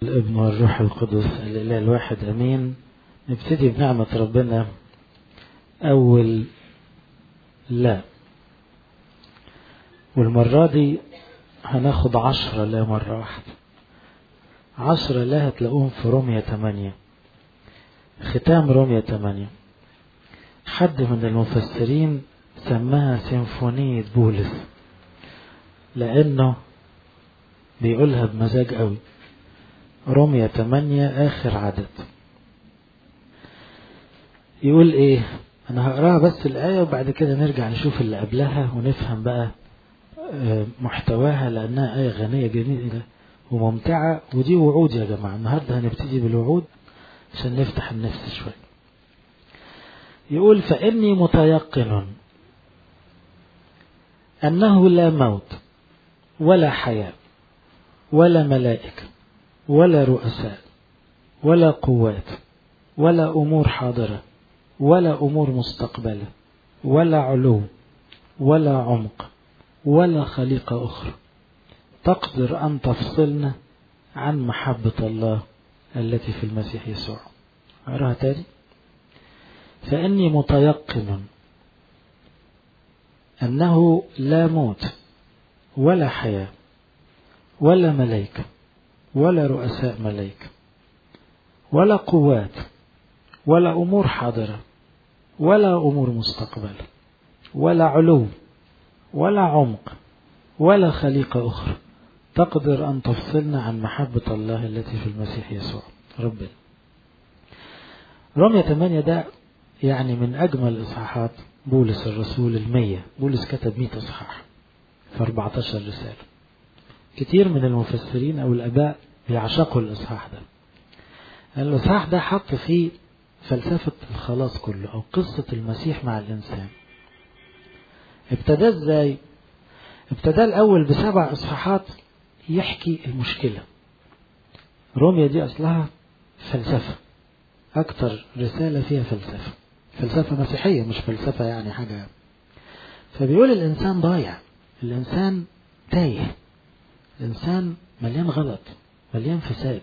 الابن والروح القدس الإله الواحد أمين نبتدي بنعمة ربنا أول لا والمرة دي هناخد عشرة لا مرة واحدة عشرة لا هتلاقوهم في رومية تمانية ختام رومية تمانية حد من المفسرين سماها سيمفونية بولس لأنه بيقولها بمزاج قوي رومية تمانية آخر عدد يقول إيه أنا هقراها بس الآية وبعد كده نرجع نشوف اللي قبلها ونفهم بقى محتواها لأنها آية غنية جميلة وممتعة ودي وعود يا جماعة النهاردة هنبتدي بالوعود عشان نفتح النفس شوية يقول فإني متيقن أنه لا موت ولا حياة ولا ملائكة ولا رؤساء ولا قوات ولا أمور حاضرة ولا أمور مستقبلة ولا علو ولا عمق ولا خليقة أخرى تقدر أن تفصلنا عن محبة الله التي في المسيح يسوع أراها تاني فإني متيقن أنه لا موت ولا حياة ولا ملائكة ولا رؤساء ملائكة ولا قوات ولا أمور حاضرة ولا أمور مستقبلة ولا علو ولا عمق ولا خليقة أخرى تقدر أن تفصلنا عن محبة الله التي في المسيح يسوع ربنا رمية 8 ده يعني من أجمل إصحاحات بولس الرسول المية بولس كتب 100 إصحاح في 14 رسالة كتير من المفسرين أو الآباء بيعشقوا الإصحاح ده الإصحاح ده حط فيه فلسفة الخلاص كله أو قصة المسيح مع الإنسان ابتدى ازاي ابتدى الأول بسبع إصحاحات يحكي المشكلة روميا دي أصلها فلسفة أكتر رسالة فيها فلسفة فلسفة مسيحية مش فلسفة يعني حاجة فبيقول الإنسان ضايع الإنسان تايه الإنسان مليان غلط مليان فساد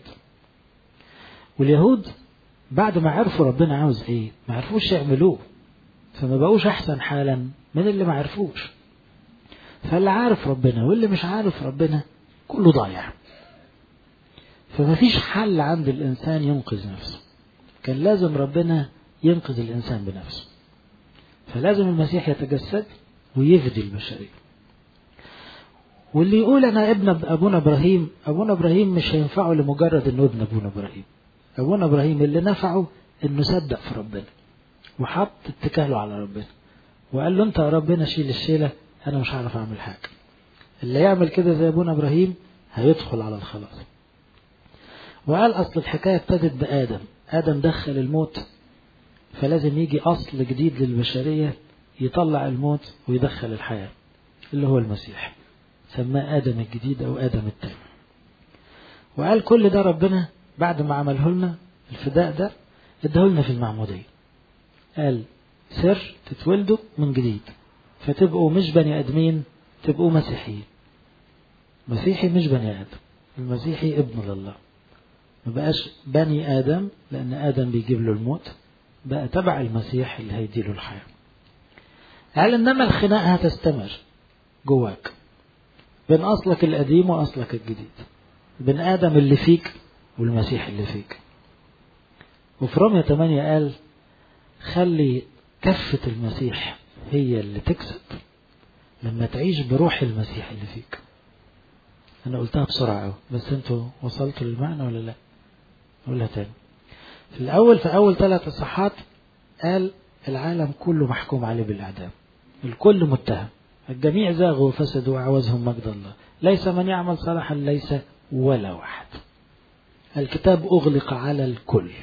واليهود بعد ما عرفوا ربنا عاوز ايه ما عرفوش يعملوه فما بقوش احسن حالا من اللي ما عرفوش فاللي عارف ربنا واللي مش عارف ربنا كله ضايع فما فيش حل عند الانسان ينقذ نفسه كان لازم ربنا ينقذ الانسان بنفسه فلازم المسيح يتجسد ويفدي البشريه واللي يقول انا ابن ابونا ابراهيم ابونا ابراهيم مش هينفعه لمجرد انه ابن ابونا ابراهيم ابونا ابراهيم اللي نفعه انه صدق في ربنا وحط اتكاله على ربنا وقال له انت يا ربنا شيل الشيله انا مش هعرف اعمل حاجه اللي يعمل كده زي ابونا ابراهيم هيدخل على الخلاص وقال اصل الحكايه ابتدت بادم ادم دخل الموت فلازم يجي اصل جديد للبشريه يطلع الموت ويدخل الحياه اللي هو المسيح سماه ادم الجديد او ادم التاني وقال كل ده ربنا بعد ما عمله لنا الفداء ده اداه لنا في المعمودية قال سر تتولدوا من جديد فتبقوا مش بني ادمين تبقوا مسيحيين مسيحي مش بني ادم المسيحي ابن لله ما بقاش بني ادم لان ادم بيجيب له الموت بقى تبع المسيح اللي هيديله الحياه قال انما الخناقه هتستمر جواك بين اصلك القديم واصلك الجديد بين ادم اللي فيك والمسيح اللي فيك وفي رومية 8 قال خلي كفة المسيح هي اللي تكسب لما تعيش بروح المسيح اللي فيك أنا قلتها بسرعة أوي بس أنتوا وصلتوا للمعنى ولا لا؟ أقولها تاني في الأول في أول ثلاث إصحاحات قال العالم كله محكوم عليه بالإعدام الكل متهم الجميع زاغوا وفسدوا وأعوزهم مجد الله ليس من يعمل صلاحا ليس ولا واحد الكتاب أغلق على الكل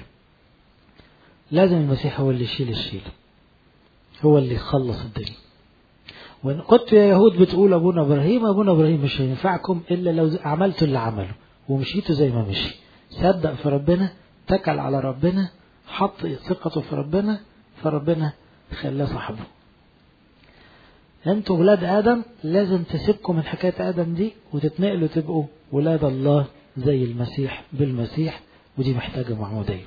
لازم المسيح هو اللي يشيل الشيلة هو اللي يخلص الدنيا وإن كنت يا يهود بتقول أبونا إبراهيم أبونا إبراهيم مش هينفعكم إلا لو عملتوا اللي عمله ومشيتوا زي ما مشي صدق في ربنا تكل على ربنا حط ثقته في ربنا فربنا خلاه صاحبه انتوا ولاد ادم لازم تسيبكم من حكايه ادم دي وتتنقلوا تبقوا ولاد الله زي المسيح بالمسيح ودي محتاجة معمودية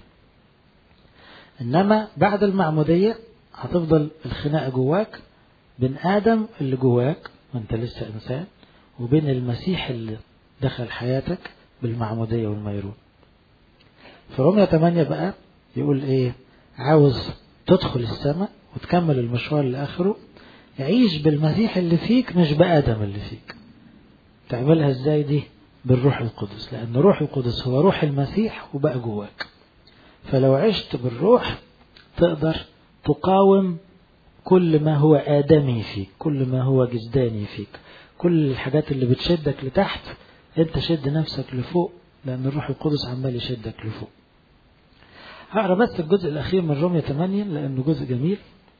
إنما بعد المعمودية هتفضل الخناقة جواك بين آدم اللي جواك وانت لسه إنسان وبين المسيح اللي دخل حياتك بالمعمودية والميرون في رومية 8 بقى يقول ايه عاوز تدخل السماء وتكمل المشوار لآخره عيش بالمسيح اللي فيك مش بآدم اللي فيك تعملها ازاي دي بالروح القدس لأن روح القدس هو روح المسيح وبقى جواك فلو عشت بالروح تقدر تقاوم كل ما هو آدمي فيك كل ما هو جسداني فيك كل الحاجات اللي بتشدك لتحت انت شد نفسك لفوق لأن الروح القدس عمال يشدك لفوق هقرا بس الجزء الأخير من رومية 8 لأنه جزء جميل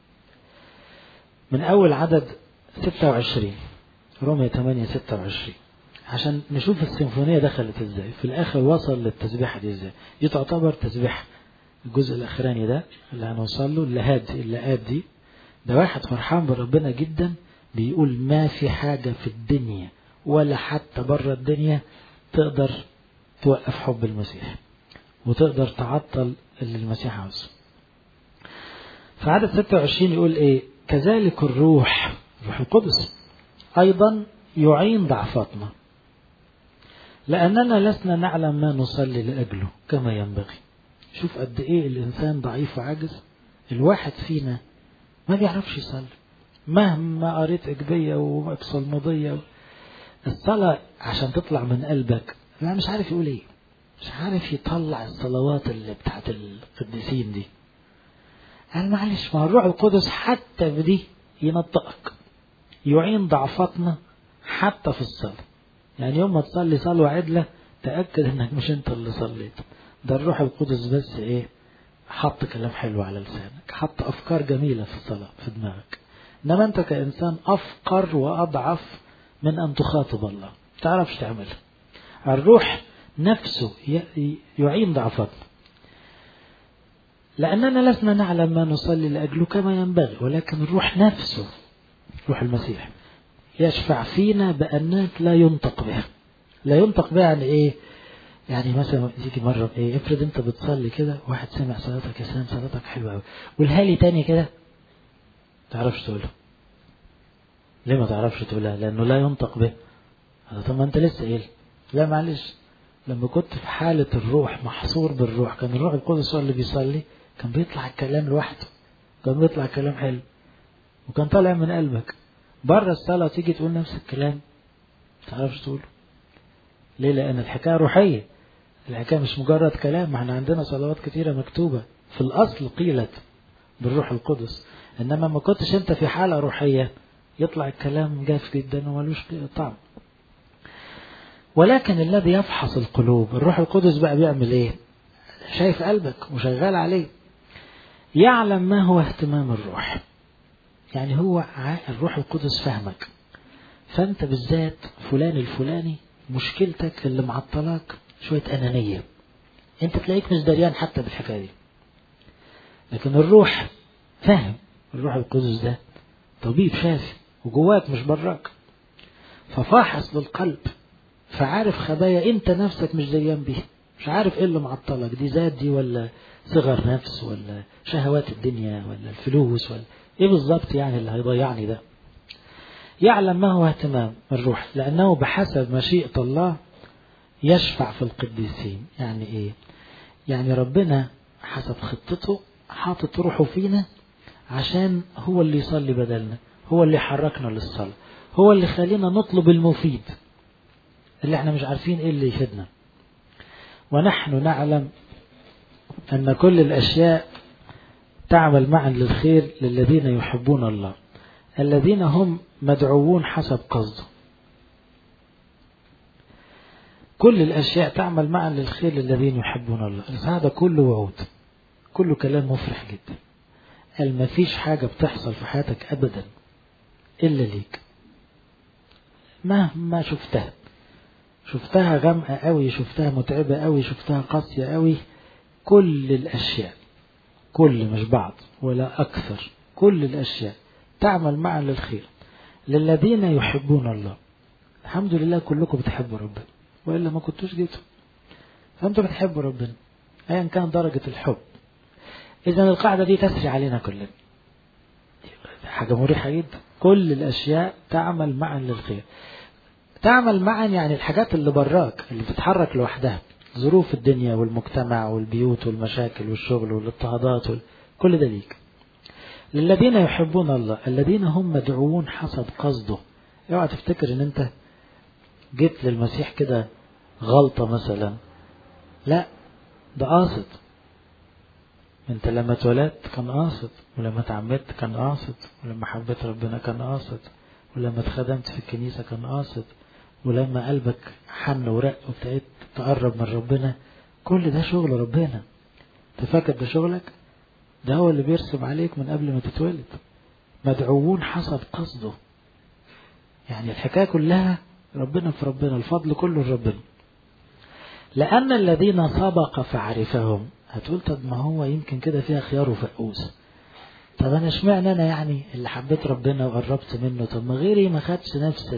من أول عدد 26 رومية 8 26 عشان نشوف السيمفونية دخلت ازاي في الآخر وصل للتسبيحة دي ازاي دي تعتبر تسبيحة الجزء الأخراني ده اللي هنوصل له اللي هادي اللي هادي ده واحد فرحان بربنا جدا بيقول ما في حاجة في الدنيا ولا حتى بره الدنيا تقدر توقف حب المسيح وتقدر تعطل اللي المسيح عاوزه في عدد 26 يقول ايه كذلك الروح الروح القدس ايضا يعين ضعفاتنا لاننا لسنا نعلم ما نصلي لاجله كما ينبغي شوف قد ايه الانسان ضعيف وعاجز الواحد فينا ما بيعرفش يصلي مهما قريت اجبيه ومضيه الصلاه عشان تطلع من قلبك لا مش عارف يقول ايه مش عارف يطلع الصلوات اللي بتاعت القديسين دي قال معلش ما الروح القدس حتى بدي ينطقك يعين ضعفاتنا حتى في الصلاة يعني يوم ما تصلي صلوة عدلة تأكد انك مش انت اللي صليت ده الروح القدس بس ايه حط كلام حلو على لسانك حط افكار جميلة في الصلاة في دماغك انما انت كإنسان افقر واضعف من ان تخاطب الله تعرفش تعملها الروح نفسه يعين ضعفاتنا لأننا لسنا نعلم ما نصلي لأجله كما ينبغي ولكن الروح نفسه روح المسيح يشفع فينا بأنات لا ينطق بها لا ينطق بها يعني إيه يعني مثلا تيجي مرة إيه افرض أنت بتصلي كده واحد سمع صلاتك يا سلام صلاتك حلوة أوي قولها لي تاني كده تعرفش تقولها ليه ما تعرفش تقولها لأنه لا ينطق به طب ما أنت لسه قايل لا معلش لما كنت في حالة الروح محصور بالروح كان الروح القدس هو اللي بيصلي كان بيطلع الكلام لوحده كان بيطلع كلام حلو وكان طالع من قلبك بره الصلاة تيجي تقول نفس الكلام ما تعرفش تقوله ليه لأن الحكاية روحية الحكاية مش مجرد كلام ما احنا عندنا صلوات كتيرة مكتوبة في الأصل قيلت بالروح القدس إنما ما كنتش أنت في حالة روحية يطلع الكلام جاف جدا وملوش طعم ولكن الذي يفحص القلوب الروح القدس بقى بيعمل ايه شايف قلبك وشغال عليه يعلم ما هو اهتمام الروح يعني هو الروح القدس فهمك فانت بالذات فلان الفلاني مشكلتك اللي معطلاك شوية أنانية انت تلاقيك مش دريان حتى بالحكاية دي لكن الروح فاهم الروح القدس ده طبيب شافي وجواك مش براك ففاحص للقلب فعارف خبايا انت نفسك مش دريان بيها مش عارف ايه اللي معطلك دي ذات دي ولا صغر نفس ولا شهوات الدنيا ولا الفلوس ولا ايه بالظبط يعني اللي هيضيعني ده يعلم ما هو اهتمام الروح لانه بحسب مشيئة الله يشفع في القديسين يعني ايه يعني ربنا حسب خطته حاطط روحه فينا عشان هو اللي يصلي بدلنا هو اللي يحركنا للصلاة هو اللي خلينا نطلب المفيد اللي احنا مش عارفين ايه اللي يفيدنا ونحن نعلم ان كل الاشياء تعمل معا للخير للذين يحبون الله الذين هم مدعوون حسب قصده كل الاشياء تعمل معا للخير للذين يحبون الله هذا كله وعود كله كلام مفرح جدا قال ما فيش حاجة بتحصل في حياتك ابدا الا ليك مهما شفتها شفتها غامقة قوي شفتها متعبة قوي شفتها قاسية قوي كل الأشياء كل مش بعض ولا أكثر كل الأشياء تعمل معا للخير للذين يحبون الله الحمد لله كلكم بتحبوا ربنا وإلا ما كنتوش جيتوا فأنتوا بتحبوا ربنا أيا كان درجة الحب إذا القاعدة دي تسري علينا كلنا حاجة مريحة جدا كل الأشياء تعمل معا للخير تعمل معا يعني الحاجات اللي براك اللي بتتحرك لوحدها ظروف الدنيا والمجتمع والبيوت والمشاكل والشغل والاضطهادات وال... كل ده ليك للذين يحبون الله الذين هم مدعوون حسب قصده اوعى تفتكر ان انت جيت للمسيح كده غلطة مثلا لا ده قاصد انت لما اتولدت كان قاصد ولما اتعمدت كان قاصد ولما حبيت ربنا كان قاصد ولما اتخدمت في الكنيسة كان قاصد ولما قلبك حن ورق وابتديت تقرب من ربنا كل ده شغل ربنا تفكر ده شغلك ده هو اللي بيرسم عليك من قبل ما تتولد مدعوون حسب قصده يعني الحكاية كلها ربنا في ربنا الفضل كله لربنا لأن الذين سبق فعرفهم هتقول طب ما هو يمكن كده فيها خيار وفقوس طب انا اشمعنى انا يعني اللي حبيت ربنا وقربت منه طب ما غيري ما خدش نفس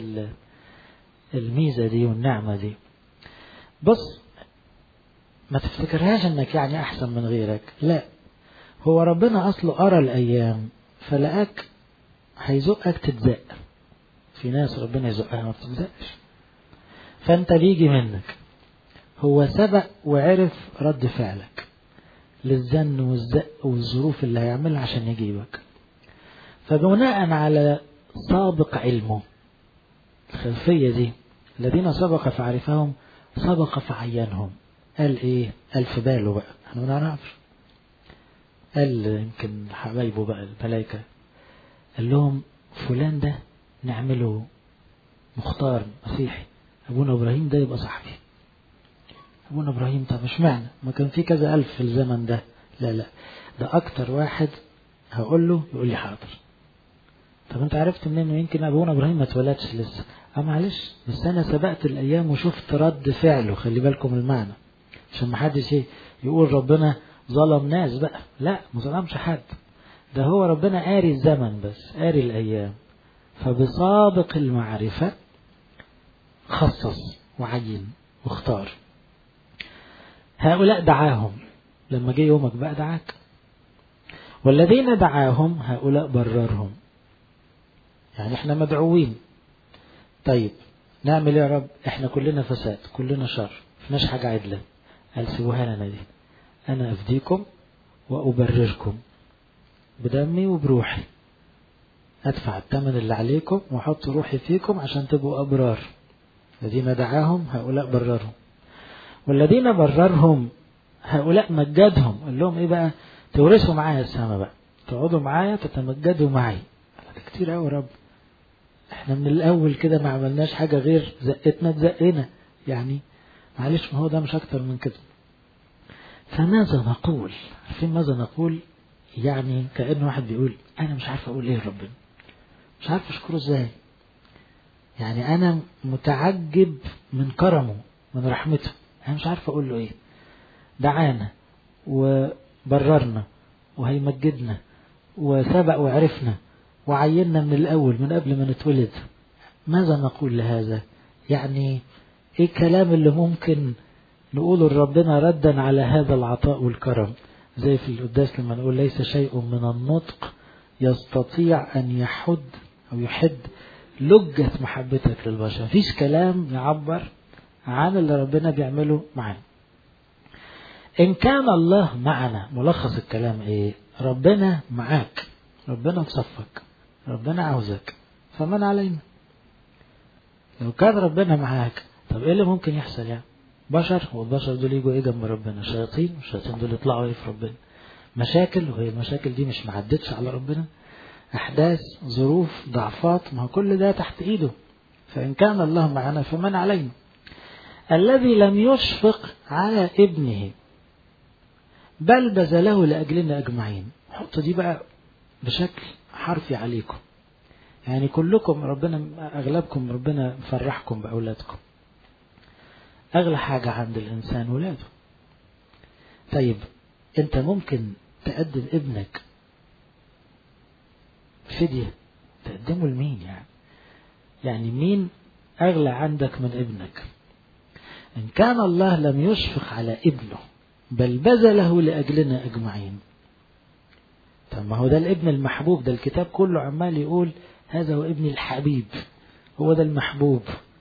الميزة دي والنعمة دي بص ما تفتكرهاش انك يعني احسن من غيرك لا هو ربنا اصله ارى الايام فلقاك هيزقك تتزق في ناس ربنا يزقها ما بتتزقش فانت بيجي منك هو سبق وعرف رد فعلك للزن والزق والظروف اللي هيعملها عشان يجيبك فبناء على سابق علمه الخلفية دي الذين سبق فعرفهم سبق فعينهم قال ايه قال في باله بقى احنا ما نعرفش قال يمكن حبايبه بقى الملائكة قال لهم فلان ده نعمله مختار مسيحي ابونا ابراهيم ده يبقى صاحبي ابونا ابراهيم طب مش معنى ما كان في كذا الف في الزمن ده لا لا ده اكتر واحد هقول له يقول لي حاضر طب انت عرفت منين يمكن ابونا ابراهيم ما اتولدش لسه اه معلش بس انا سبقت الايام وشفت رد فعله خلي بالكم المعنى عشان ما حدش يقول ربنا ظلم ناس بقى لا ما ظلمش حد ده هو ربنا قاري الزمن بس قاري الايام فبسابق المعرفة خصص وعين واختار هؤلاء دعاهم لما جه يومك بقى دعاك والذين دعاهم هؤلاء بررهم يعني احنا مدعوين طيب نعمل يا رب احنا كلنا فساد كلنا شر مفيناش حاجة عدلة قال سيبوها لنا دي انا افديكم وابرركم بدمي وبروحي ادفع الثمن اللي عليكم واحط روحي فيكم عشان تبقوا ابرار الذين دعاهم هؤلاء بررهم والذين بررهم هؤلاء مجدهم قال لهم ايه بقى تورثوا معايا السما بقى تقعدوا معايا تتمجدوا معي ده كتير قوي رب احنا من الاول كده ما عملناش حاجه غير زقتنا تزقنا يعني معلش ما هو ده مش اكتر من كده فماذا نقول عارفين ماذا نقول يعني كأن واحد بيقول انا مش عارف اقول ايه لربنا مش عارف اشكره ازاي يعني انا متعجب من كرمه من رحمته انا مش عارف اقول له ايه دعانا وبررنا وهيمجدنا وسبق وعرفنا وعيننا من الأول من قبل ما نتولد ماذا نقول لهذا يعني ايه الكلام اللي ممكن نقوله لربنا ردا على هذا العطاء والكرم زي في القداس لما نقول ليس شيء من النطق يستطيع أن يحد أو يحد لجة محبتك للبشر مفيش كلام يعبر عن اللي ربنا بيعمله معانا إن كان الله معنا ملخص الكلام إيه ربنا معاك ربنا في صفك ربنا عاوزك فمن علينا لو كان ربنا معاك طب ايه اللي ممكن يحصل يعني بشر والبشر دول يجوا ايه جنب ربنا شياطين والشياطين دول يطلعوا ايه في ربنا مشاكل وهي المشاكل دي مش معدتش على ربنا احداث ظروف ضعفات ما هو كل ده تحت ايده فان كان الله معنا فمن علينا الذي لم يشفق على ابنه بل بذله لاجلنا اجمعين حط دي بقى بشكل حرفي عليكم يعني كلكم ربنا أغلبكم ربنا فرحكم بأولادكم أغلى حاجة عند الإنسان ولاده طيب أنت ممكن تقدم ابنك فدية تقدمه لمين يعني يعني مين أغلى عندك من ابنك إن كان الله لم يشفق على ابنه بل بذله لأجلنا أجمعين طب ما هو ده الابن المحبوب ده الكتاب كله عمال يقول هذا هو ابني الحبيب هو ده المحبوب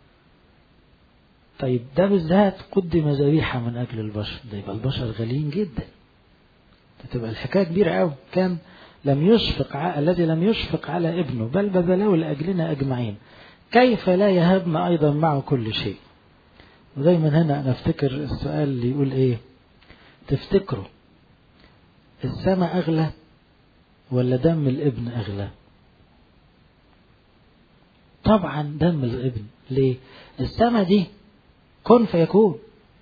طيب ده بالذات قدم ذبيحة من أجل البشر ده يبقى البشر غاليين جدا تبقى الحكاية كبيرة أوي كان لم يشفق ع... الذي لم يشفق على ابنه بل بذله لأجلنا أجمعين كيف لا يهبنا أيضا معه كل شيء ودايما هنا أنا أفتكر السؤال اللي يقول إيه تفتكروا السماء أغلى ولا دم الابن أغلى طبعا دم الابن ليه السماء دي كن فيكون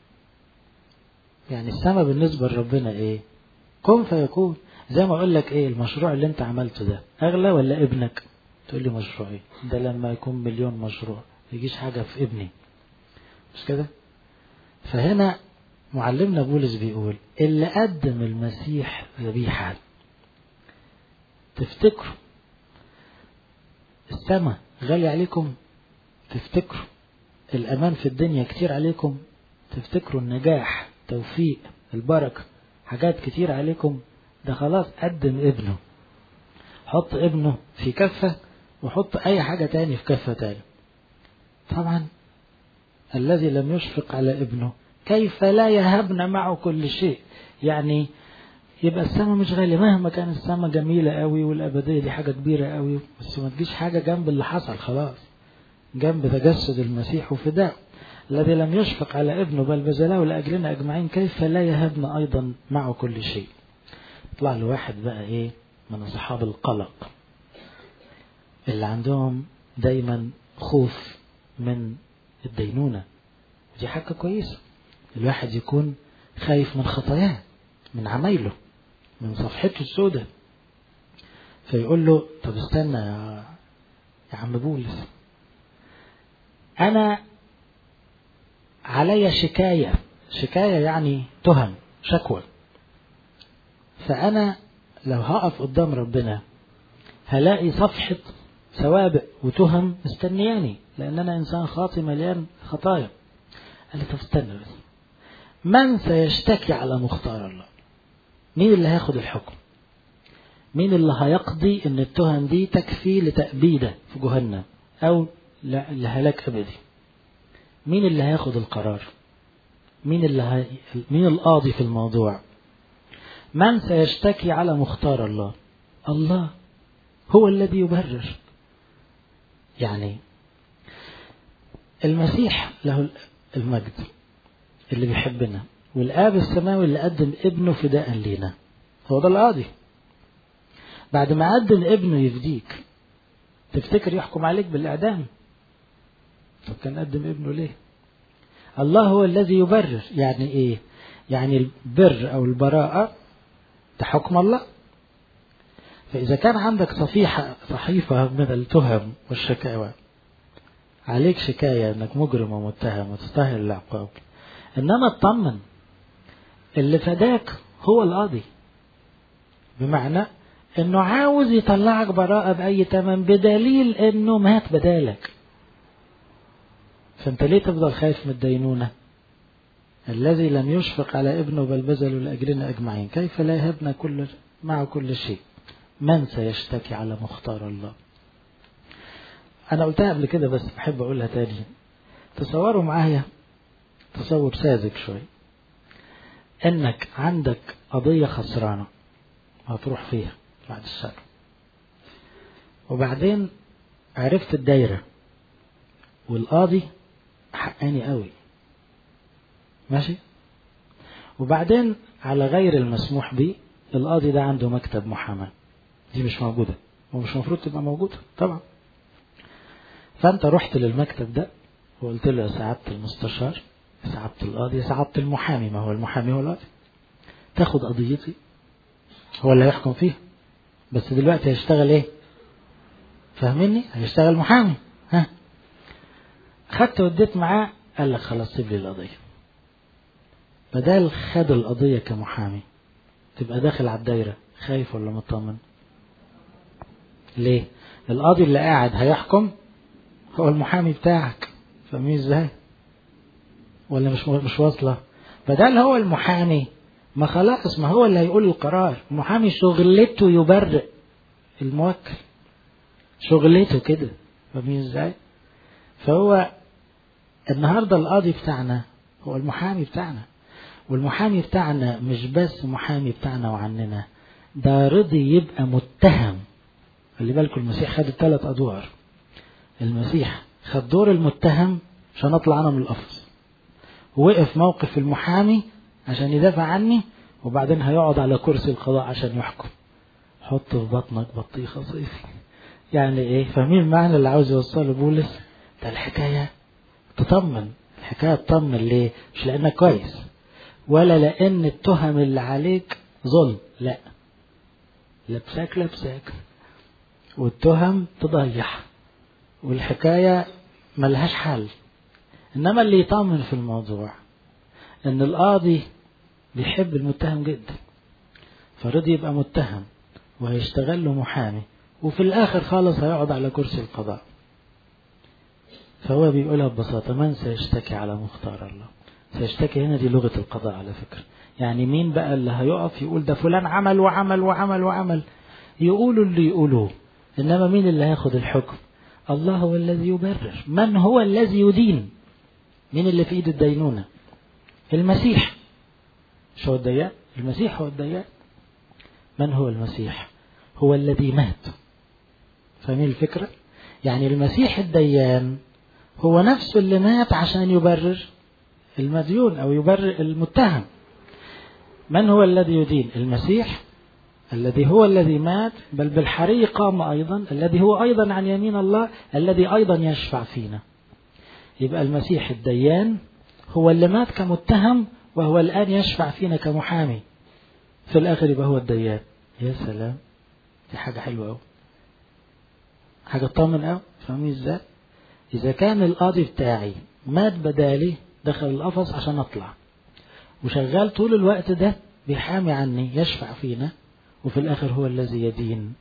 يعني السماء بالنسبة لربنا ايه كن فيكون زي ما اقول لك ايه المشروع اللي انت عملته ده اغلى ولا ابنك تقول لي مشروع ايه ده لما يكون مليون مشروع يجيش حاجة في ابني مش كده فهنا معلمنا بولس بيقول اللي قدم المسيح ذبيحة تفتكروا السماء غالي عليكم تفتكروا الأمان في الدنيا كتير عليكم تفتكروا النجاح توفيق البركة حاجات كتير عليكم ده خلاص قدم ابنه حط ابنه في كفة وحط أي حاجة تاني في كفة تاني طبعا الذي لم يشفق على ابنه كيف لا يهبنا معه كل شيء يعني يبقى السماء مش غالية مهما كان السماء جميلة قوي والأبدية دي حاجة كبيرة قوي بس ما تجيش حاجة جنب اللي حصل خلاص جنب تجسد المسيح وفداء الذي لم يشفق على ابنه بل بذله لأجلنا أجمعين كيف لا يهبنا أيضا معه كل شيء يطلع له واحد بقى إيه من أصحاب القلق اللي عندهم دايما خوف من الدينونة دي حاجة كويسة الواحد يكون خايف من خطاياه من عمايله من صفحته السوداء فيقول له طب استنى يا, يا عم بولس أنا علي شكاية شكاية يعني تهم شكوى فأنا لو هقف قدام ربنا هلاقي صفحة سوابق وتهم مستنياني لأن أنا إنسان خاطي مليان خطايا قال لي طب استنى بس من سيشتكي على مختار الله مين اللي هياخد الحكم مين اللي هيقضي ان التهم دي تكفي لتأبيده في جهنم او لهلاك ابدي مين اللي هياخد القرار مين اللي هي... مين القاضي في الموضوع من سيشتكي على مختار الله الله هو الذي يبرر يعني المسيح له المجد اللي بيحبنا والآب السماوي اللي قدم ابنه فداء لينا هو ده القاضي بعد ما قدم ابنه يفديك تفتكر يحكم عليك بالإعدام طب كان قدم ابنه ليه الله هو الذي يبرر يعني ايه يعني البر او البراءة ده حكم الله فإذا كان عندك صفيحة صحيفة من التهم والشكاوى عليك شكاية انك مجرم ومتهم وتستاهل العقاب انما اطمن اللي فداك هو القاضي بمعنى انه عاوز يطلعك براءة بأي تمن بدليل انه مات بدالك فانت ليه تفضل خايف من الدينونة الذي لم يشفق على ابنه بل بذله لأجلنا أجمعين كيف لا يهبنا كل معه كل شيء من سيشتكي على مختار الله أنا قلتها قبل كده بس بحب أقولها تاني تصوروا معايا تصور ساذج شوي انك عندك قضية خسرانة هتروح فيها بعد الشر وبعدين عرفت الدايرة والقاضي حقاني قوي ماشي وبعدين على غير المسموح به القاضي ده عنده مكتب محاماة دي مش موجودة ومش المفروض تبقى موجودة طبعا فانت رحت للمكتب ده وقلت له يا سعادة المستشار يا سعادة القاضي يا سعادة المحامي ما هو المحامي هو القاضي تاخد قضيتي هو اللي هيحكم فيها بس دلوقتي هيشتغل ايه فاهمني هيشتغل محامي ها خدت وديت معاه قال لك خلاص سيب لي القضية بدل خد القضية كمحامي تبقى داخل على الدايرة خايف ولا مطمن ليه القاضي اللي قاعد هيحكم هو المحامي بتاعك فاهمين ازاي ولا مش مش واصلة بدل هو المحامي ما خلاص ما هو اللي هيقول القرار المحامي شغلته يبرئ الموكل شغلته كده فاهمين ازاي فهو النهارده القاضي بتاعنا هو المحامي بتاعنا والمحامي بتاعنا مش بس محامي بتاعنا وعننا ده رضي يبقى متهم خلي بالكم المسيح خد الثلاث ادوار المسيح خد دور المتهم عشان اطلع انا من القفص ووقف موقف المحامي عشان يدافع عني وبعدين هيقعد على كرسي القضاء عشان يحكم حط في بطنك بطيخه صيفي يعني ايه فاهمين المعنى اللي عاوز يوصله بولس ده الحكايه تطمن الحكايه تطمن ليه مش لانك كويس ولا لان التهم اللي عليك ظلم لا لبساك لبساك والتهم تضيع والحكايه ملهاش حل انما اللي يطمن في الموضوع ان القاضي بيحب المتهم جدا فرضي يبقى متهم وهيشتغل له محامي وفي الاخر خالص هيقعد على كرسي القضاء فهو بيقولها ببساطة من سيشتكي على مختار الله سيشتكي هنا دي لغة القضاء على فكرة يعني مين بقى اللي هيقف يقول ده فلان عمل وعمل وعمل وعمل يقولوا اللي يقولوه إنما مين اللي هياخد الحكم الله هو الذي يبرر من هو الذي يدين مين اللي في ايد الدينونة المسيح مش هو الديان المسيح هو الديان من هو المسيح هو الذي مات فاهمين الفكرة يعني المسيح الديان هو نفسه اللي مات عشان يبرر المديون أو يبرر المتهم من هو الذي يدين المسيح الذي هو الذي مات بل بالحري قام أيضا الذي هو أيضا عن يمين الله الذي أيضا يشفع فينا يبقى المسيح الديان هو اللي مات كمتهم وهو الآن يشفع فينا كمحامي في الآخر يبقى هو الديان يا سلام دي حاجة حلوة أوي حاجة تطمن أوي فاهمين ازاي؟ إذا كان القاضي بتاعي مات بدالي دخل القفص عشان أطلع وشغال طول الوقت ده بيحامي عني يشفع فينا وفي الآخر هو الذي يدين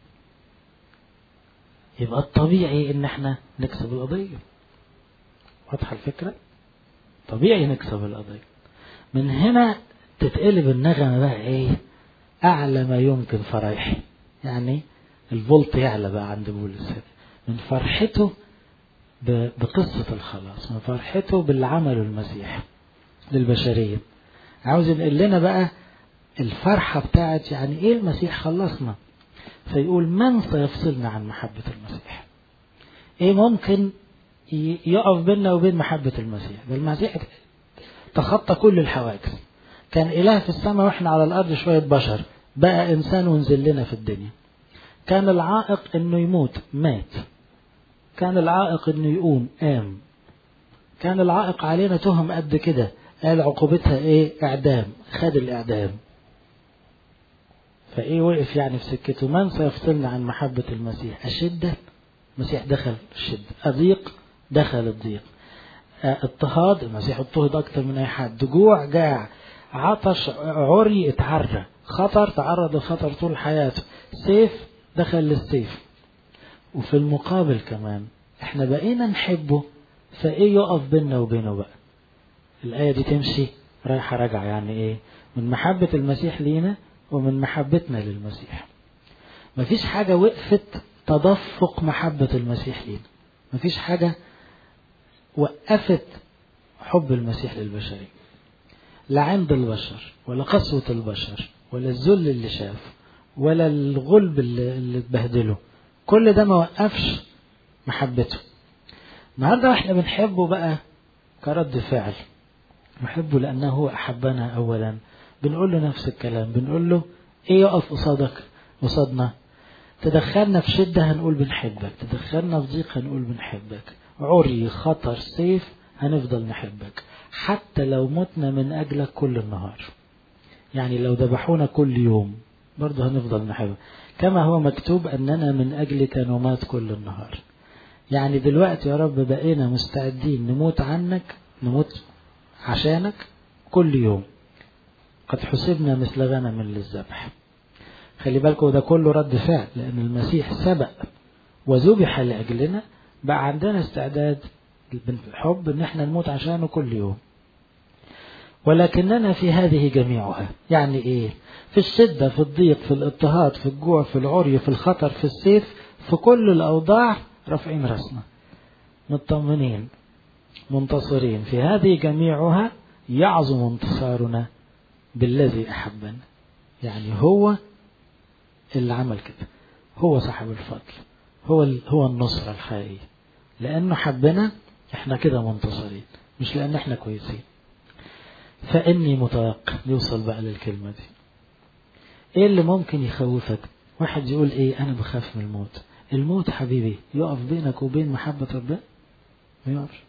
يبقى الطبيعي إن احنا نكسب القضية واضحة الفكرة؟ طبيعي نكسب القضية من هنا تتقلب النغمة بقى إيه؟ أعلى ما يمكن فرايحي يعني الفولت يعلى بقى عند بولس من فرحته بقصة الخلاص من فرحته باللي عمله المسيح للبشرية عاوز ينقل لنا بقى الفرحة بتاعت يعني ايه المسيح خلصنا فيقول من سيفصلنا عن محبة المسيح ايه ممكن يقف بيننا وبين محبة المسيح ده المسيح تخطى كل الحواجز كان إله في السماء واحنا على الأرض شوية بشر بقى إنسان ونزل لنا في الدنيا كان العائق إنه يموت مات كان العائق إنه يقوم قام كان العائق علينا تهم قد كده قال عقوبتها إيه إعدام خد الإعدام فإيه وقف يعني في سكته من سيفصلنا عن محبة المسيح الشدة المسيح دخل الشدة أضيق دخل الضيق اضطهاد المسيح اضطهد أكتر من أي حد جوع جاع عطش عري اتعرى خطر تعرض لخطر طول حياته سيف دخل للسيف وفي المقابل كمان احنا بقينا نحبه فايه يقف بيننا وبينه بقى الآية دي تمشي رايحة راجعة يعني ايه من محبة المسيح لينا ومن محبتنا للمسيح مفيش حاجة وقفت تدفق محبة المسيح لينا مفيش حاجة وقفت حب المسيح للبشرية لا عند البشر ولا قسوة البشر ولا الذل اللي شاف ولا الغلب اللي, اللي اتبهدله كل ده ما وقفش محبته النهارده احنا بنحبه بقى كرد فعل نحبه لأنه هو أحبنا أولا بنقول له نفس الكلام بنقول له إيه يقف قصادك قصادنا تدخلنا في شدة هنقول بنحبك تدخلنا في ضيق هنقول بنحبك عري خطر سيف هنفضل نحبك حتى لو متنا من أجلك كل النهار يعني لو ذبحونا كل يوم برضه هنفضل نحبك كما هو مكتوب أننا من أجلك نمات كل النهار يعني دلوقتي يا رب بقينا مستعدين نموت عنك نموت عشانك كل يوم قد حسبنا مثل غنم للذبح خلي بالكم ده كله رد فعل لأن المسيح سبق وذبح لأجلنا بقى عندنا استعداد بالحب ان احنا نموت عشانه كل يوم ولكننا في هذه جميعها يعني ايه في الشدة في الضيق في الاضطهاد في الجوع في العري في الخطر في السيف في كل الأوضاع رافعين راسنا مطمنين منتصرين في هذه جميعها يعظم انتصارنا بالذي أحبنا يعني هو اللي عمل كده هو صاحب الفضل هو هو النصرة الحقيقية لأنه حبنا احنا كده منتصرين مش لأن احنا كويسين فإني متوقع نوصل بقى للكلمة دي ايه اللي ممكن يخوفك واحد يقول ايه انا بخاف من الموت الموت حبيبي يقف بينك وبين محبة ربنا ما يقفش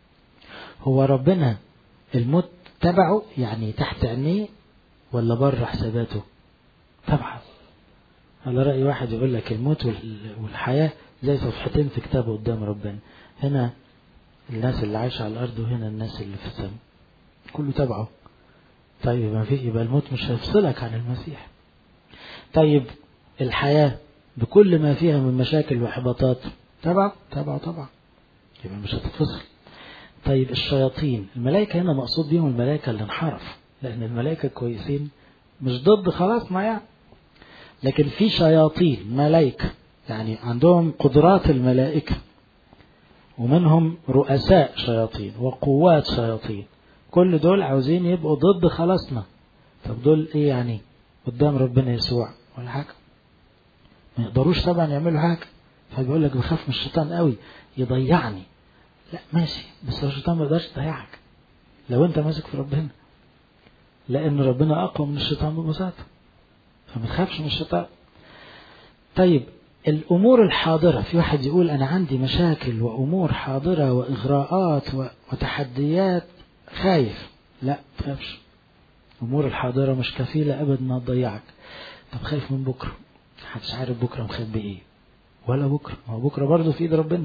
هو ربنا الموت تبعه يعني تحت عينيه ولا بره حساباته طبعا على رأي واحد يقول لك الموت والحياة زي صفحتين في كتاب قدام ربنا هنا الناس اللي عايشة على الأرض وهنا الناس اللي في السماء كله تبعه طيب ما في يبقى الموت مش هيفصلك عن المسيح طيب الحياة بكل ما فيها من مشاكل وإحباطات تبعه تبعه طبعا يبقى مش هتتفصل طيب الشياطين الملائكة هنا مقصود بيهم الملائكة اللي انحرف لأن الملائكة كويسين مش ضد خلاص ما يعني لكن في شياطين ملائكة يعني عندهم قدرات الملائكة ومنهم رؤساء شياطين وقوات شياطين كل دول عاوزين يبقوا ضد خلاصنا طب دول ايه يعني قدام ربنا يسوع ولا حاجة ما يقدروش طبعا يعملوا حاجة فبيقول لك بخاف من الشيطان قوي يضيعني لا ماشي بس الشيطان ما يقدرش يضيعك لو انت ماسك في ربنا لان ربنا اقوى من الشيطان ببساطه فما تخافش من الشيطان طيب الامور الحاضره في واحد يقول انا عندي مشاكل وامور حاضره واغراءات وتحديات خايف لا تخافش الامور الحاضره مش كفيله ابدا انها تضيعك طب خايف من بكره محدش عارف بكره مخبي ايه ولا بكره ما هو بكره برضه في ايد ربنا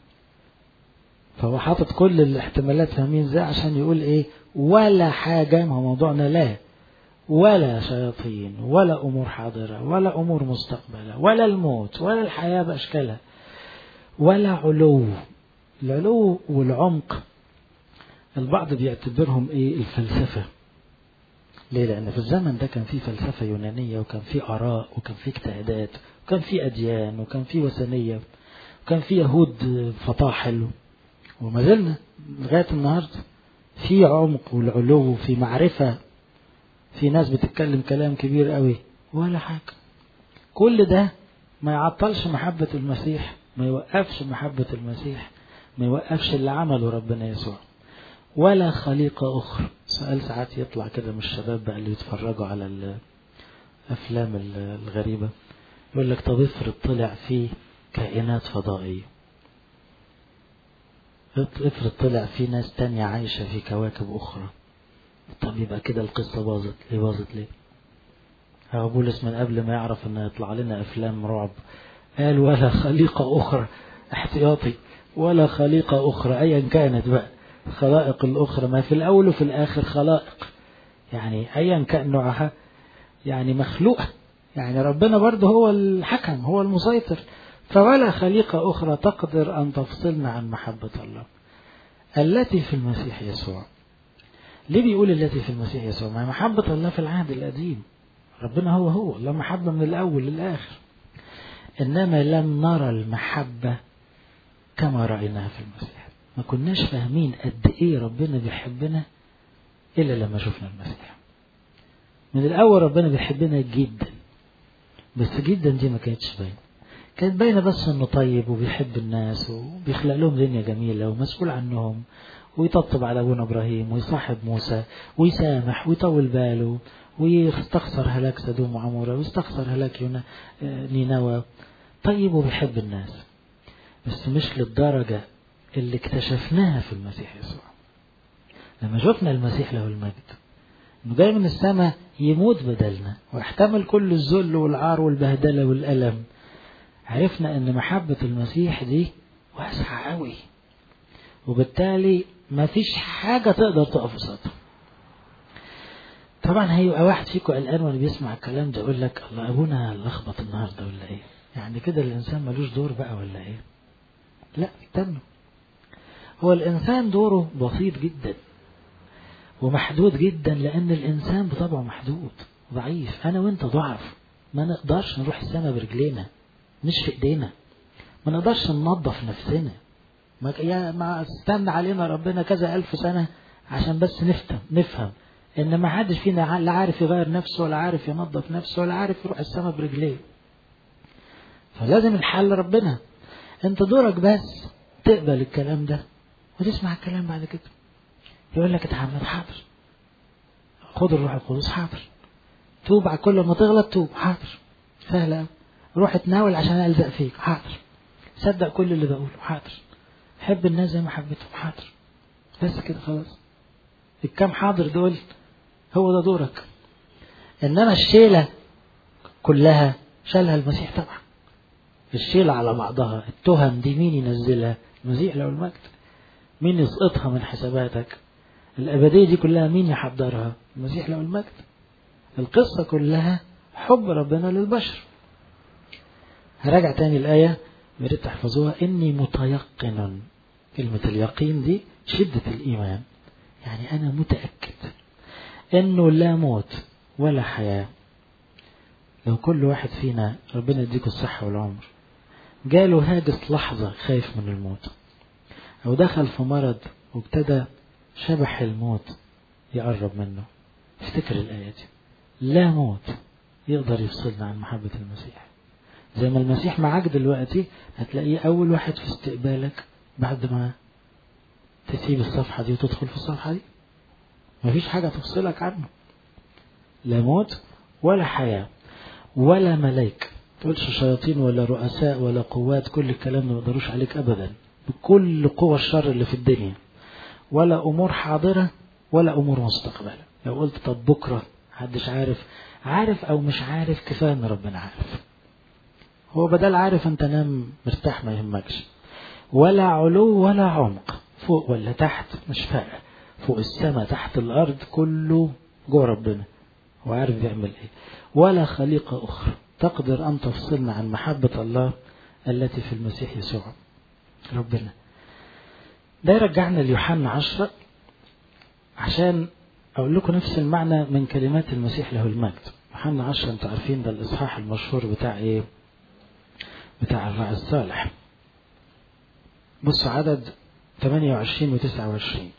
فهو حاطط كل الاحتمالات فاهمين ازاي عشان يقول ايه ولا حاجه ما هو موضوعنا لا ولا شياطين ولا امور حاضره ولا امور مستقبله ولا الموت ولا الحياه باشكالها ولا علو العلو والعمق البعض بيعتبرهم ايه الفلسفه ليه لان في الزمن ده كان في فلسفه يونانيه وكان في اراء وكان في اجتهادات وكان في اديان وكان في وثنيه وكان في يهود فطاحل وما زلنا لغايه النهارده في عمق والعلو في معرفه في ناس بتتكلم كلام كبير قوي ولا حاجه كل ده ما يعطلش محبه المسيح ما يوقفش محبه المسيح ما يوقفش اللي عمله ربنا يسوع ولا خليقة أخرى سؤال ساعات يطلع كده من الشباب بقى اللي يتفرجوا على الأفلام الغريبة يقول لك طب افرض طلع في كائنات فضائية افرض طلع في ناس تانية عايشة في كواكب أخرى طب يبقى كده القصة باظت ليه باظت ليه هو بولس من قبل ما يعرف ان يطلع لنا افلام رعب قال ولا خليقة اخرى احتياطي ولا خليقة اخرى ايا كانت بقى الخلائق الاخرى ما في الاول وفي الاخر خلائق يعني ايا كان نوعها يعني مخلوقة يعني ربنا برضه هو الحكم هو المسيطر فولا خليقة أخرى تقدر أن تفصلنا عن محبة الله التي في المسيح يسوع ليه بيقول التي في المسيح يسوع ما محبة الله في العهد القديم ربنا هو هو الله محبة من الأول للآخر إنما لم نرى المحبة كما رأيناها في المسيح ما كناش فاهمين قد إيه ربنا بيحبنا إلا لما شفنا المسيح من الأول ربنا بيحبنا جدا بس جدا دي ما كانتش باينة كانت باينة بس إنه طيب وبيحب الناس وبيخلق لهم دنيا جميلة ومسؤول عنهم ويطبطب على أبونا إبراهيم ويصاحب موسى ويسامح ويطول باله ويستخسر هلاك سدوم وعمورة ويستخسر هلاك يونا نينوى طيب وبيحب الناس بس مش للدرجة اللي اكتشفناها في المسيح يسوع لما شفنا المسيح له المجد انه جاي من السماء يموت بدلنا ويحتمل كل الذل والعار والبهدلة والألم عرفنا ان محبة المسيح دي واسعة قوي وبالتالي ما فيش حاجة تقدر تقف قصادها طبعا هيبقى واحد فيكم قلقان وانا بيسمع الكلام ده يقول لك الله ابونا لخبط النهارده ولا ايه؟ يعني كده الانسان ملوش دور بقى ولا ايه؟ لا استنوا هو الانسان دوره بسيط جدا ومحدود جدا لأن الإنسان بطبعه محدود ضعيف أنا وأنت ضعف ما نقدرش نروح السماء برجلينا مش في إيدينا ما نقدرش ننظف نفسنا ما يا ما استنى علينا ربنا كذا ألف سنة عشان بس نفهم نفهم إن ما حدش فينا لا عارف يغير نفسه ولا عارف ينظف نفسه ولا عارف يروح السماء برجليه فلازم الحل ربنا انت دورك بس تقبل الكلام ده وتسمع الكلام بعد كده يقول لك اتحمد حاضر خد الروح القدس حاضر توب على كل ما تغلط توب حاضر سهلة روح اتناول عشان ألزق فيك حاضر صدق كل اللي بقوله حاضر حب الناس زي ما حبيتهم حاضر بس كده خلاص الكام حاضر دول هو ده دورك انما الشيلة كلها شالها المسيح طبعا الشيلة على بعضها التهم دي مين ينزلها المسيح لو المجد مين يسقطها من حساباتك الأبدية دي كلها مين يحضرها المسيح له المجد القصة كلها حب ربنا للبشر هراجع تاني الآية يريد تحفظوها إني متيقن كلمة اليقين دي شدة الإيمان يعني أنا متأكد إنه لا موت ولا حياة لو كل واحد فينا ربنا يديكوا الصحة والعمر جاله هاجس لحظة خايف من الموت أو دخل في مرض وابتدى شبح الموت يقرب منه افتكر الآية دي لا موت يقدر يفصلنا عن محبة المسيح زي ما المسيح معاك دلوقتي هتلاقيه أول واحد في استقبالك بعد ما تسيب الصفحة دي وتدخل في الصفحة دي مفيش حاجة تفصلك عنه لا موت ولا حياة ولا ملايك تقولش شياطين ولا رؤساء ولا قوات كل الكلام ده ما يقدروش عليك أبدا بكل قوى الشر اللي في الدنيا ولا أمور حاضرة ولا أمور مستقبلة لو قلت طب بكرة محدش عارف عارف أو مش عارف كفاية إن ربنا عارف هو بدل عارف أنت نام مرتاح ما يهمكش ولا علو ولا عمق فوق ولا تحت مش فارق فوق السماء تحت الأرض كله جوه ربنا وعارف بيعمل إيه ولا خليقة أخرى تقدر أن تفصلنا عن محبة الله التي في المسيح يسوع ربنا ده يرجعنا ليوحنا عشرة عشان أقول لكم نفس المعنى من كلمات المسيح له المجد يوحنا عشرة أنتوا عارفين ده الإصحاح المشهور بتاع إيه بتاع الراعي الصالح بصوا عدد 28 و 29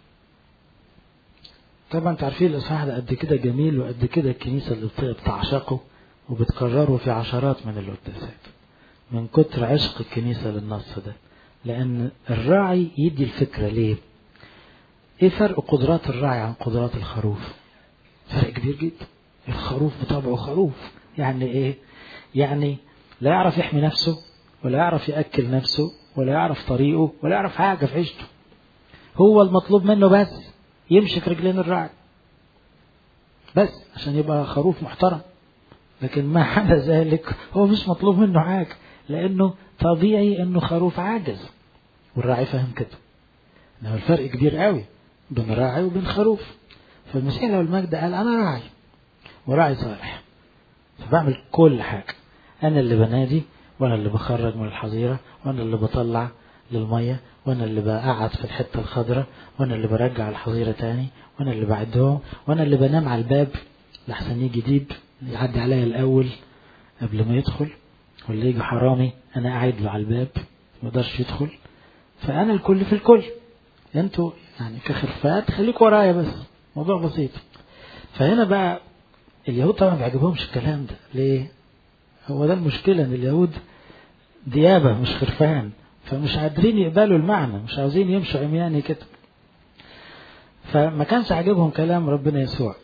طبعا انتوا عارفين الإصحاح ده قد كده جميل وقد كده الكنيسة القبطية بتعشقه وبتكرره في عشرات من القداسات من كتر عشق الكنيسة للنص ده لأن الراعي يدي الفكرة ليه ايه فرق قدرات الراعي عن قدرات الخروف فرق كبير جدا الخروف بطبعه خروف يعني ايه يعني لا يعرف يحمي نفسه ولا يعرف يأكل نفسه ولا يعرف طريقه ولا يعرف حاجة في عيشته هو المطلوب منه بس يمشي رجلين الراعي بس عشان يبقى خروف محترم لكن ما عدا ذلك هو مش مطلوب منه حاجة لأنه طبيعي أنه خروف عاجز والراعي فاهم كده إنه الفرق كبير قوي بين راعي وبين خروف فالمسيح لو المجد قال أنا راعي وراعي صالح فبعمل كل حاجة أنا اللي بنادي وأنا اللي بخرج من الحظيرة وأنا اللي بطلع للمية وأنا اللي بقعد في الحتة الخضراء وأنا اللي برجع الحظيرة تاني وأنا اللي بعدهم وأنا اللي بنام على الباب لحسن يجي ديب يعدي عليا الأول قبل ما يدخل واللي يجي حرامي أنا قاعد له على الباب ما يقدرش يدخل فأنا الكل في الكل انتوا يعني كخرفات خليكوا ورايا بس موضوع بسيط فهنا بقى اليهود طبعا ما بيعجبهمش الكلام ده ليه هو ده المشكلة ان اليهود ديابة مش خرفان فمش قادرين يقبلوا المعنى مش عاوزين يمشوا عمياني كده فما كانش عاجبهم كلام ربنا يسوع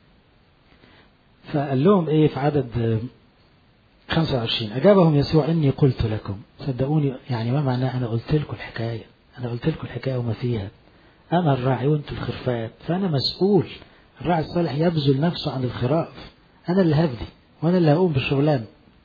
فقال لهم ايه في عدد 25 أجابهم يسوع إني قلت لكم صدقوني يعني ما معناه أنا قلت لكم الحكاية أنا قلت لكم الحكاية وما فيها أنا الراعي وأنتوا الخرفات فأنا مسؤول الراعي الصالح يبذل نفسه عن الخراف أنا اللي هفدي وأنا اللي هقوم بالشغلانة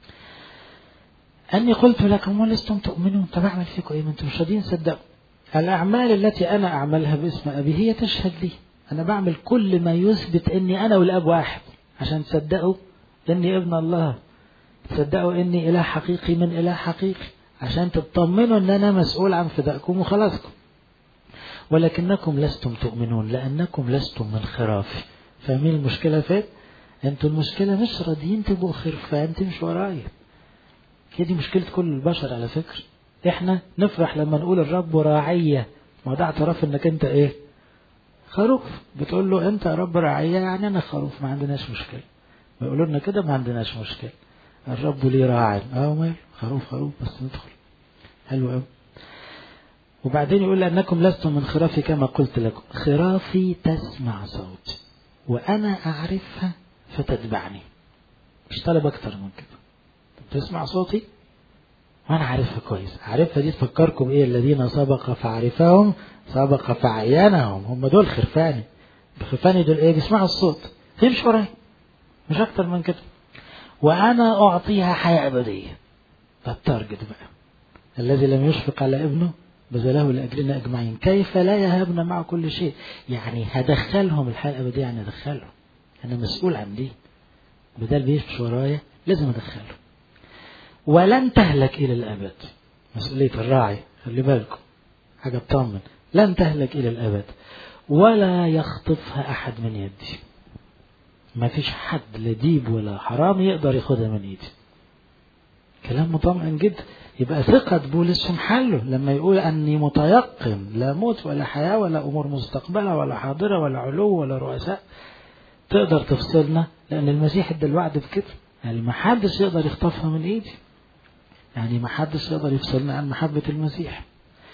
أني قلت لكم ولستم تؤمنون طب أعمل فيكم إيه ما أنتم مش راضيين تصدقوا الأعمال التي أنا أعملها باسم أبي هي تشهد لي أنا بعمل كل ما يثبت إني أنا والأب واحد عشان تصدقوا إني ابن الله تصدقوا إني إله حقيقي من إله حقيقي عشان تطمنوا إن أنا مسؤول عن فدائكم وخلاصكم ولكنكم لستم تؤمنون لأنكم لستم من خرافي فاهمين المشكلة فين؟ انتوا المشكلة مش راضيين تبقوا خرفان تمشوا ورايا هي دي مشكلة كل البشر على فكرة احنا نفرح لما نقول الرب راعية ما ده اعتراف انك انت ايه خروف بتقول له انت يا رب راعية يعني انا خروف ما عندناش مشكلة بيقولوا لنا كده ما عندناش مشكلة الرب لي راعي اه مال خروف خروف بس ندخل حلو قوي وبعدين يقول لأنكم لستم من خرافي كما قلت لكم خرافي تسمع صوتي وأنا أعرفها فتتبعني مش طالب أكتر من كده تسمع صوتي وأنا عارفها كويس عارفها دي تفكركم إيه الذين سبق فعرفهم سبق فعيانهم هم دول خرفاني بخرفاني دول إيه بيسمعوا الصوت تمشي ورايا مش أكتر من كده وأنا أعطيها حياة أبدية ده التارجت بقى الذي لم يشفق على ابنه بذله لأجلنا أجمعين كيف لا يهبنا مع كل شيء يعني هدخلهم الحياة الأبدية يعني أدخلهم أنا مسؤول عن دي بدل بيمشي ورايا لازم أدخله ولن تهلك إلى الأبد مسؤولية الراعي خلي بالكم حاجة تطمن لن تهلك إلى الأبد ولا يخطفها أحد من يدي ما فيش حد لا ديب ولا حرام يقدر ياخدها من ايدي كلام مطمئن جدا يبقى ثقة بولس في محله لما يقول أني متيقن لا موت ولا حياة ولا أمور مستقبلة ولا حاضرة ولا علو ولا رؤساء تقدر تفصلنا لأن المسيح ادى الوعد بكده يعني ما حدش يقدر يخطفها من إيدي يعني ما حدش يقدر يفصلنا عن محبة المسيح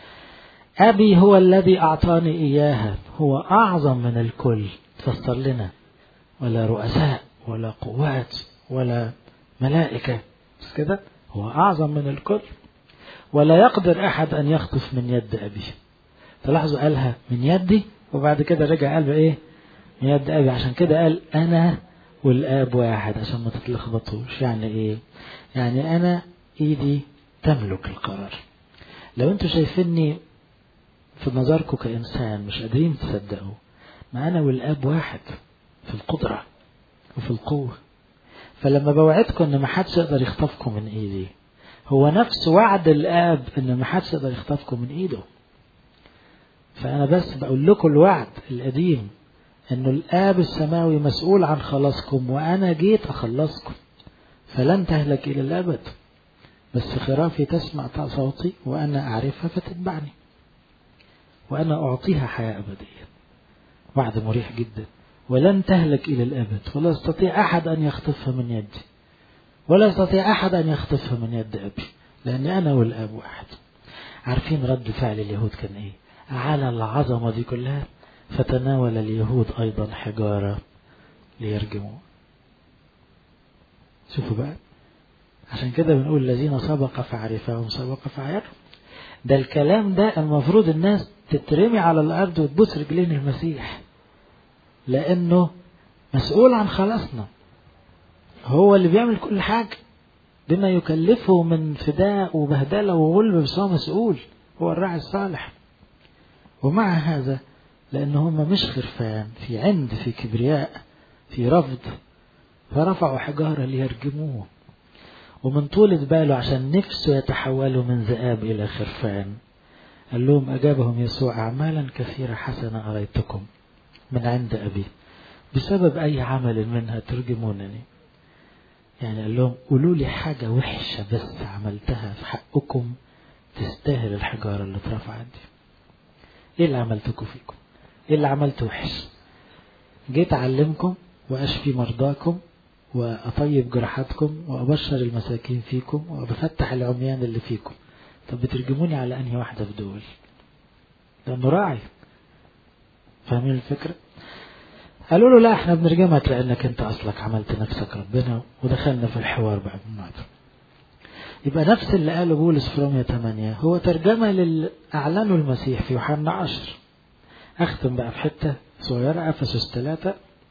أبي هو الذي أعطاني إياها هو أعظم من الكل تفسر لنا ولا رؤساء ولا قوات ولا ملائكة بس كده هو أعظم من الكل ولا يقدر أحد أن يخطف من يد أبيه تلاحظوا قالها من يدي وبعد كده رجع قال إيه من يد أبي عشان كده قال أنا والآب واحد عشان ما تتلخبطوش يعني إيه يعني أنا إيدي تملك القرار لو أنتوا شايفيني في نظركم كإنسان مش قادرين تصدقوا ما أنا والآب واحد في القدرة وفي القوة فلما بوعدكم ان ما حدش يقدر يخطفكم من ايدي هو نفس وعد الاب ان ما حدش يقدر يخطفكم من ايده فانا بس بقول لكم الوعد القديم انه الاب السماوي مسؤول عن خلاصكم وانا جيت اخلصكم فلن تهلك الى الابد بس خرافي تسمع صوتي وانا اعرفها فتتبعني وانا اعطيها حياه ابديه وعد مريح جدا ولن تهلك إلى الأبد ولا يستطيع أحد أن يخطفها من يدي ولا يستطيع أحد أن يخطفها من يد أبي لأن أنا والأب واحد عارفين رد فعل اليهود كان إيه على العظمة دي كلها فتناول اليهود أيضا حجارة ليرجموه شوفوا بقى عشان كده بنقول الذين سبق فعرفهم سبق فعرفهم ده الكلام ده المفروض الناس تترمي على الأرض وتبوس رجلين المسيح لأنه مسؤول عن خلاصنا هو اللي بيعمل كل حاجة بما يكلفه من فداء وبهدلة وغلب بس هو مسؤول هو الراعي الصالح ومع هذا لأن هم مش خرفان في عند في كبرياء في رفض فرفعوا حجارة ليرجموه ومن طولة باله عشان نفسه يتحولوا من ذئاب إلى خرفان قال لهم أجابهم يسوع أعمالا كثيرة حسنة أريتكم من عند أبي بسبب أي عمل منها ترجمونني يعني قال لهم قولوا لي حاجة وحشة بس عملتها في حقكم تستاهل الحجارة اللي اترفعت دي ايه اللي عملتكم فيكم ايه اللي عملته وحش جيت اعلمكم واشفي مرضاكم واطيب جراحاتكم وابشر المساكين فيكم وبفتح العميان اللي فيكم طب بترجموني على انهي واحدة في دول لانه راعي فاهمين الفكرة قالوا له لا احنا بنرجمك لانك انت اصلك عملت نفسك ربنا ودخلنا في الحوار بعد النهارده يبقى نفس اللي قاله بولس في رومية 8 هو ترجمة للي أعلنه المسيح في يوحنا 10 أختم بقى في حتة صغيرة أفسس 3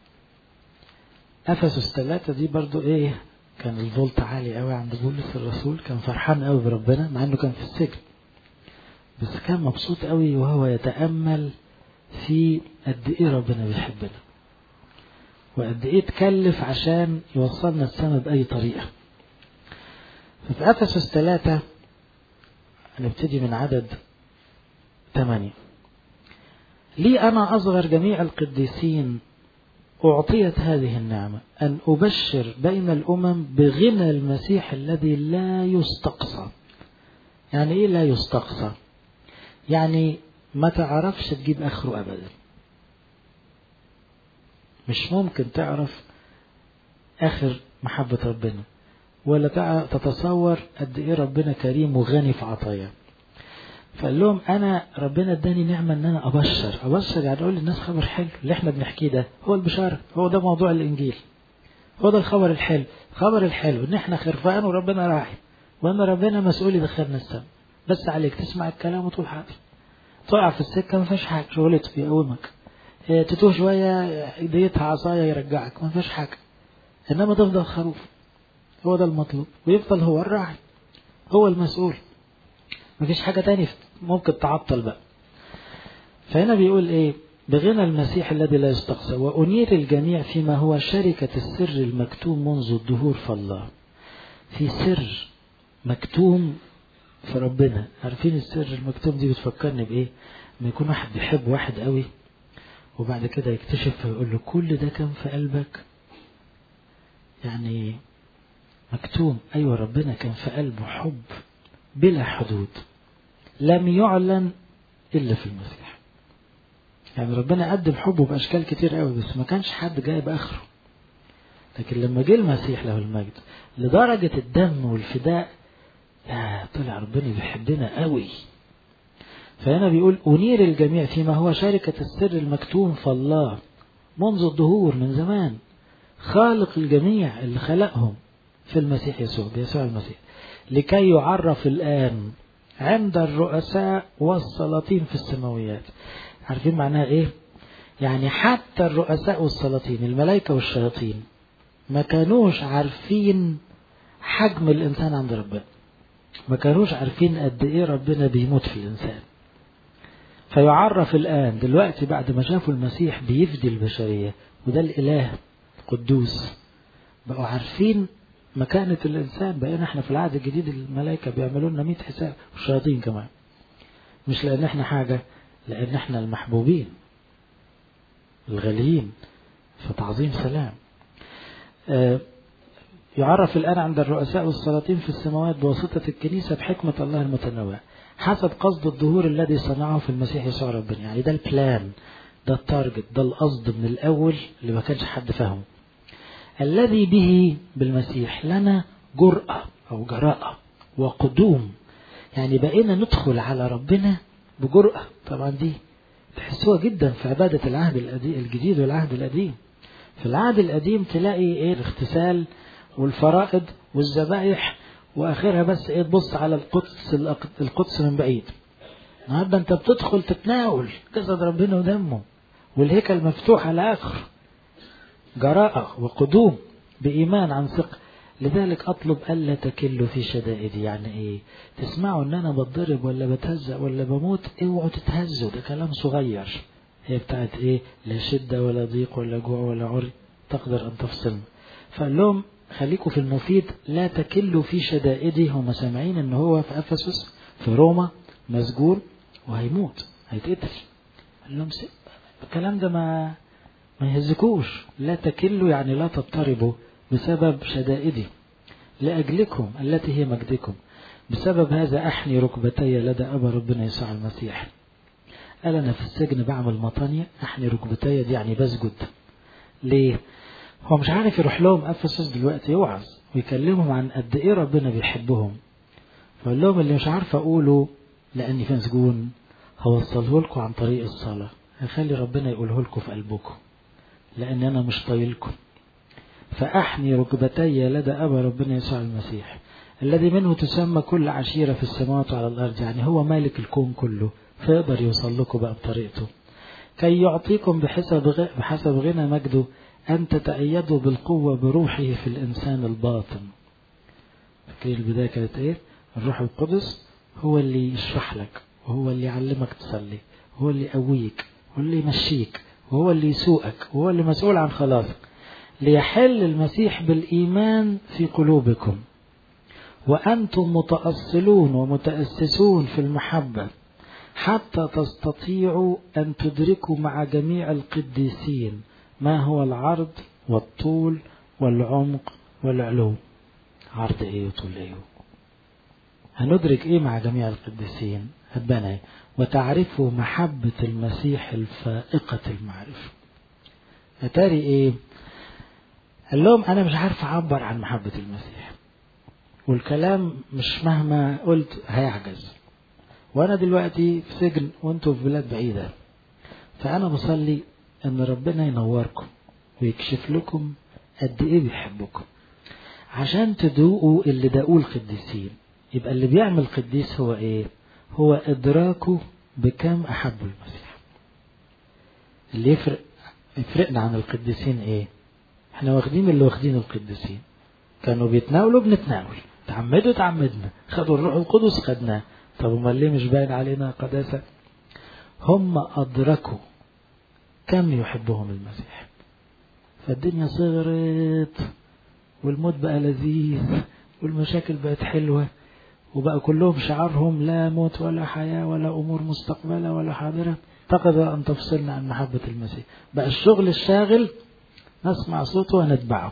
أفسس 3 دي برضو إيه كان الفولت عالي قوي عند بولس الرسول كان فرحان قوي بربنا مع إنه كان في السجن بس كان مبسوط قوي وهو يتأمل في قد إيه ربنا بيحبنا وقد إيه تكلف عشان يوصلنا السما بأي طريقة ففي أفسس ثلاثة هنبتدي من عدد ثمانية لي أنا أصغر جميع القديسين أعطيت هذه النعمة أن أبشر بين الأمم بغنى المسيح الذي لا يستقصى يعني إيه لا يستقصى يعني ما تعرفش تجيب آخره أبدا مش ممكن تعرف آخر محبة ربنا ولا تتصور قد إيه ربنا كريم وغني في عطاياه فقال لهم انا ربنا اداني نعمه ان انا ابشر ابشر يعني اقول للناس خبر حلو اللي احنا بنحكيه ده هو البشاره هو ده موضوع الانجيل هو ده الخبر الحلو الخبر الحلو ان احنا خرفان وربنا راعي وان ربنا مسؤول يدخلنا السما بس عليك تسمع الكلام وتقول حاضر تقع في السكه ما فيش حاجه شغلته يقومك تتوه شويه ايديتها عصايه يرجعك ما فيش حاجه انما تفضل خروف هو ده المطلوب ويفضل هو الراعي هو المسؤول مفيش حاجة تاني ممكن تعطل بقى فهنا بيقول ايه بغنى المسيح الذي لا يستقصى وأنير الجميع فيما هو شركة السر المكتوم منذ الدهور في الله في سر مكتوم في ربنا عارفين السر المكتوم دي بتفكرني بإيه لما يكون واحد بيحب واحد قوي وبعد كده يكتشف فيقول له كل ده كان في قلبك يعني مكتوم أيوة ربنا كان في قلبه حب بلا حدود لم يعلن إلا في المسيح يعني ربنا قدم حبه بأشكال كتير قوي بس ما كانش حد جايب آخره لكن لما جه المسيح له المجد لدرجة الدم والفداء لا طلع ربنا بيحبنا قوي فهنا بيقول أنير الجميع فيما هو شركة السر المكتوم في الله منذ الظهور من زمان خالق الجميع اللي خلقهم في المسيح يسوع بيسوع المسيح لكي يعرف الآن عند الرؤساء والسلاطين في السماويات عارفين معناها ايه يعني حتى الرؤساء والسلاطين الملائكة والشياطين ما كانوش عارفين حجم الإنسان عند ربنا ما كانوش عارفين قد ايه ربنا بيموت في الإنسان فيعرف الآن دلوقتي بعد ما شافوا المسيح بيفدي البشرية وده الإله القدوس بقوا عارفين مكانة الإنسان بقينا احنا في العهد الجديد الملائكة بيعملوا لنا 100 حساب والشياطين كمان مش لأن احنا حاجة لأن احنا المحبوبين الغاليين فتعظيم سلام آه يعرف الآن عند الرؤساء والسلاطين في السماوات بواسطة الكنيسة بحكمة الله المتنوعة حسب قصد الظهور الذي صنعه في المسيح يسوع ربنا يعني ده البلان ده التارجت ده القصد من الأول اللي ما كانش حد فاهمه الذي به بالمسيح لنا جرأة أو جراءة وقدوم يعني بقينا ندخل على ربنا بجرأة طبعا دي تحسوها جدا في عبادة العهد الجديد والعهد القديم في العهد القديم تلاقي ايه الاغتسال والفرائض والذبائح واخرها بس ايه تبص على القدس القدس من بعيد النهارده انت بتدخل تتناول جسد ربنا ودمه والهيكل مفتوح على اخر جراءة وقدوم بإيمان عن ثقة لذلك أطلب ألا تكلوا في شدائدي يعني إيه تسمعوا إن أنا بتضرب ولا بتهزأ ولا بموت اوعوا تتهزوا ده كلام صغير هي بتاعت إيه لا شدة ولا ضيق ولا جوع ولا عري تقدر أن تفصل فقال لهم خليكوا في المفيد لا تكلوا في شدائدي هم سامعين إن هو في أفسس في روما مسجون وهيموت هيتقتل قال لهم الكلام ده ما ما يهزكوش لا تكلوا يعني لا تضطربوا بسبب شدائدي لأجلكم التي هي مجدكم بسبب هذا أحني ركبتي لدى أبا ربنا يسوع المسيح قال أنا في السجن بعمل مطانية أحني ركبتي دي يعني بسجد ليه هو مش عارف يروح لهم أفسس دلوقتي يوعظ ويكلمهم عن قد إيه ربنا بيحبهم فقال لهم اللي مش عارف أقوله لأني في مسجون هوصله لكم عن طريق الصلاة هخلي ربنا يقوله لكم في قلبكم لأن أنا مش طايلكم فأحني ركبتي لدى أبا ربنا يسوع المسيح الذي منه تسمى كل عشيرة في السماوات وعلى الأرض يعني هو مالك الكون كله فيقدر يوصل لكم بقى بطريقته كي يعطيكم بحسب بحسب غنى مجده أن تتأيدوا بالقوة بروحه في الإنسان الباطن فاكرين البداية كانت إيه؟ الروح القدس هو اللي يشرح لك وهو اللي يعلمك تصلي هو اللي يقويك هو اللي يمشيك وهو اللي يسوقك وهو اللي مسؤول عن خلاصك ليحل المسيح بالإيمان في قلوبكم وأنتم متأصلون ومتأسسون في المحبة حتى تستطيعوا أن تدركوا مع جميع القديسين ما هو العرض والطول والعمق والعلو عرض ايه وطول ايه هندرك ايه مع جميع القديسين هتبان ايه وتعرفوا محبة المسيح الفائقة المعرفة أتاري ايه قال لهم انا مش عارف اعبر عن محبة المسيح والكلام مش مهما قلت هيعجز وانا دلوقتي في سجن وانتوا في بلاد بعيدة فانا بصلي ان ربنا ينوركم ويكشف لكم قد ايه بيحبكم عشان تدوقوا اللي داقوه القديسين يبقى اللي بيعمل قديس هو ايه هو ادراكه بكم احبوا المسيح اللي يفرق يفرقنا عن القديسين ايه احنا واخدين اللي واخدين القديسين كانوا بيتناولوا بنتناول تعمدوا تعمدنا خدوا الروح القدس خدناه طب امال ليه مش باين علينا قداسة هم أدركوا كم يحبهم المسيح فالدنيا صغرت والموت بقى لذيذ والمشاكل بقت حلوة وبقى كلهم شعارهم لا موت ولا حياة ولا أمور مستقبلة ولا حاضرة تقدر أن تفصلنا عن محبة المسيح بقى الشغل الشاغل نسمع صوته ونتبعه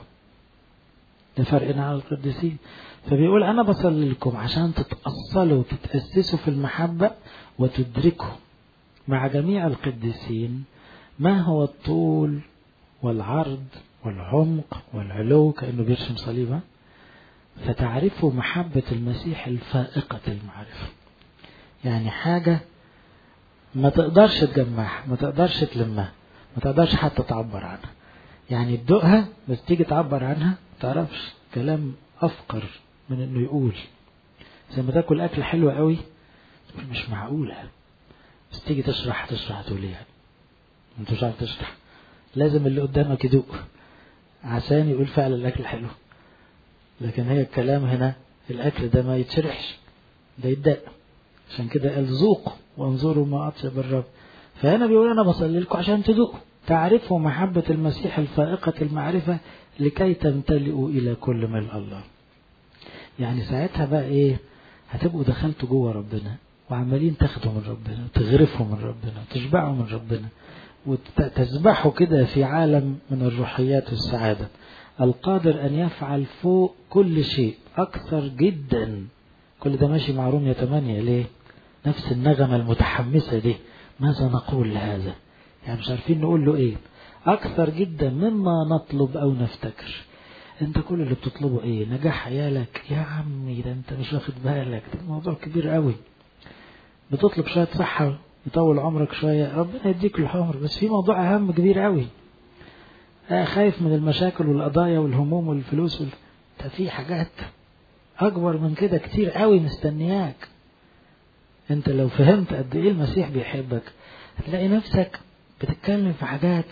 ده فرقنا عن القديسين فبيقول أنا بصلي لكم عشان تتأصلوا وتتأسسوا في المحبة وتدركوا مع جميع القديسين ما هو الطول والعرض والعمق والعلو كأنه بيرسم صليبة فتعرفوا محبة المسيح الفائقة المعرفة يعني حاجة ما تقدرش تجمعها ما تقدرش تلمها ما تقدرش حتى تعبر عنها يعني تدوقها بس تيجي تعبر عنها تعرفش كلام أفقر من إنه يقول زي ما تاكل أكل حلو قوي مش معقولة بس تيجي تشرح تشرح تقول يعني انت مش عارف تشرح لازم اللي قدامك يدوق عشان يقول فعلا الأكل حلو لكن هي الكلام هنا الأكل ده ما يتشرحش ده يتدق عشان كده قال ذوقوا وانظروا ما أطيب الرب فهنا بيقول أنا بصلي لكم عشان تذوقوا تعرفوا محبة المسيح الفائقة المعرفة لكي تمتلئوا إلى كل ملء الله يعني ساعتها بقى إيه هتبقوا دخلتوا جوه ربنا وعمالين تاخدوا من ربنا وتغرفوا من ربنا وتشبعوا من ربنا وتسبحوا كده في عالم من الروحيات والسعادة القادر أن يفعل فوق كل شيء أكثر جدا كل ده ماشي مع رومية 8 ليه نفس النغمة المتحمسة دي ماذا نقول لهذا يعني مش عارفين نقول له ايه أكثر جدا مما نطلب أو نفتكر انت كل اللي بتطلبه ايه نجاح عيالك يا عمي ده انت مش واخد بالك ده الموضوع كبير قوي بتطلب شوية صحة يطول عمرك شوية ربنا يديك العمر بس في موضوع أهم كبير قوي آه خايف من المشاكل والقضايا والهموم والفلوس وال... ده في حاجات أكبر من كده كتير قوي مستنياك أنت لو فهمت قد إيه المسيح بيحبك هتلاقي نفسك بتتكلم في حاجات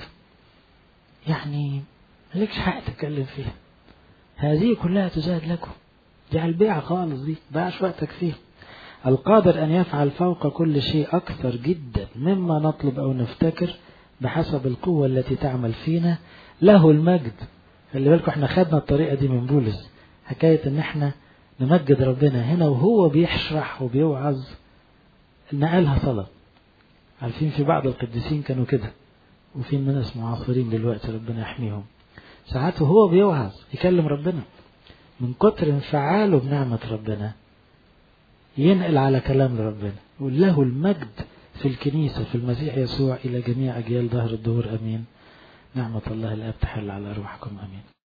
يعني مالكش حق تتكلم فيها هذه كلها تزاد لكم دي على البيع خالص دي ضيعش وقتك فيها القادر أن يفعل فوق كل شيء أكثر جدا مما نطلب أو نفتكر بحسب القوة التي تعمل فينا له المجد خلي بالكم احنا خدنا الطريقة دي من بولس حكاية ان احنا نمجد ربنا هنا وهو بيشرح وبيوعظ نقلها صلاة عارفين في بعض القديسين كانوا كده وفي ناس معاصرين دلوقتي ربنا يحميهم ساعات وهو بيوعظ يكلم ربنا من كتر انفعاله بنعمة ربنا ينقل على كلام ربنا يقول له المجد في الكنيسة في المسيح يسوع إلى جميع أجيال ظهر الدهور أمين نعمة الله الآب تحل على أرواحكم أمين